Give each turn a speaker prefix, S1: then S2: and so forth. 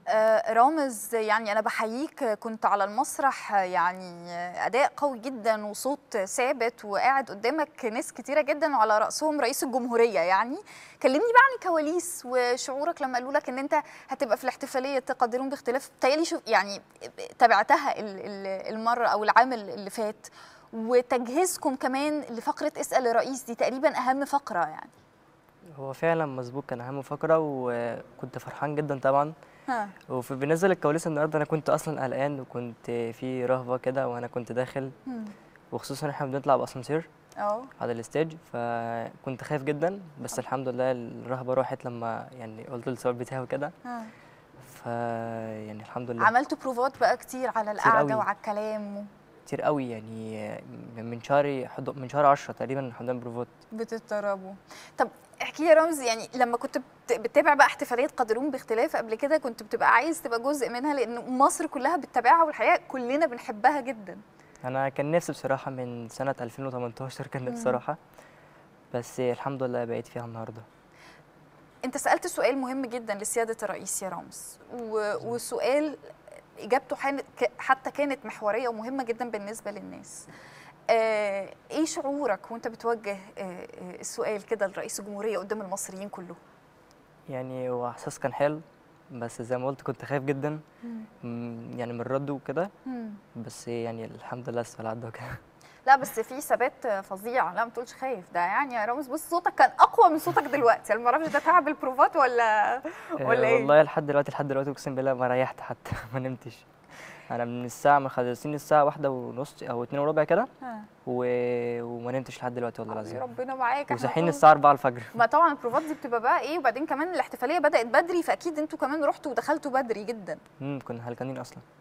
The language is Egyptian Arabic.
S1: آه، رامز يعني انا بحييك كنت على المسرح يعني اداء قوي جدا وصوت ثابت وقاعد قدامك ناس كتيره جدا وعلى راسهم رئيس الجمهوريه يعني كلمني بقى عن الكواليس وشعورك لما قالوا لك ان انت هتبقى في الاحتفاليه تقدرون باختلاف بتهيألي شوف يعني تابعتها ال- ال- المره او العام اللي فات وتجهيزكم كمان لفقره اسال الرئيس دي تقريبا اهم فقره يعني
S2: هو فعلا مظبوط كان اهم فقره وكنت فرحان جدا طبعا
S1: ها
S2: وفي بالنسبه للكواليس النهارده انا كنت اصلا قلقان وكنت في رهبه كده وانا كنت داخل
S1: مم.
S2: وخصوصا احنا بنطلع باسانسير
S1: اه
S2: على الستيج فكنت خايف جدا بس الحمد لله الرهبه راحت لما يعني قلت السؤال بتاعي وكده
S1: ها
S2: ف يعني الحمد لله
S1: عملتوا بروفات بقى كتير على
S2: كتير
S1: القعده
S2: قوي.
S1: وعلى الكلام و-
S2: كتير قوي يعني من شهر حد- من شهر 10 تقريبا حمدان بروفات
S1: بتتدربوا طب احكي لي يا رمز يعني لما كنت بت- بتتابع بقى احتفاليه قادرون باختلاف قبل كده كنت بتبقى عايز تبقى جزء منها لان مصر كلها بتتابعها والحقيقه كلنا بنحبها جدا
S2: انا كان نفسي بصراحه من سنه 2018 كان نفسي
S1: مم.
S2: صراحه بس الحمد لله بقيت فيها النهارده
S1: انت سالت سؤال مهم جدا لسياده الرئيس يا رامز و... وسؤال اجابته حانت ك- حتى كانت محوريه ومهمه جدا بالنسبه للناس آه، ايه شعورك وانت بتوجه آه، آه، السؤال كده لرئيس الجمهوريه قدام المصريين كلهم
S2: يعني هو احساس كان حلو بس زي ما قلت كنت خايف جدا مم، يعني من الرد وكده
S1: مم.
S2: بس يعني الحمد لله السؤال عدى وكده
S1: لا بس في ثبات فظيع لا ما تقولش خايف ده يعني يا رامز بص صوتك كان اقوى من صوتك دلوقتي انا ما اعرفش ده تعب البروفات ولا ولا
S2: آه،
S1: ايه
S2: والله لحد دلوقتي لحد دلوقتي اقسم بالله ما ريحت حتى ما نمتش انا من الساعه ما خلصين الساعه واحدة ونص او اتنين وربع كده
S1: ها.
S2: و... وما نمتش لحد دلوقتي والله
S1: يا
S2: العظيم
S1: ربنا معاك احنا
S2: وصحيني
S1: طول-
S2: الساعه 4 الفجر
S1: ما طبعا البروفات دي بتبقى بقى ايه وبعدين كمان الاحتفاليه بدات بدري فاكيد انتوا كمان رحتوا ودخلتوا بدري جدا
S2: امم كنا هلكانين اصلا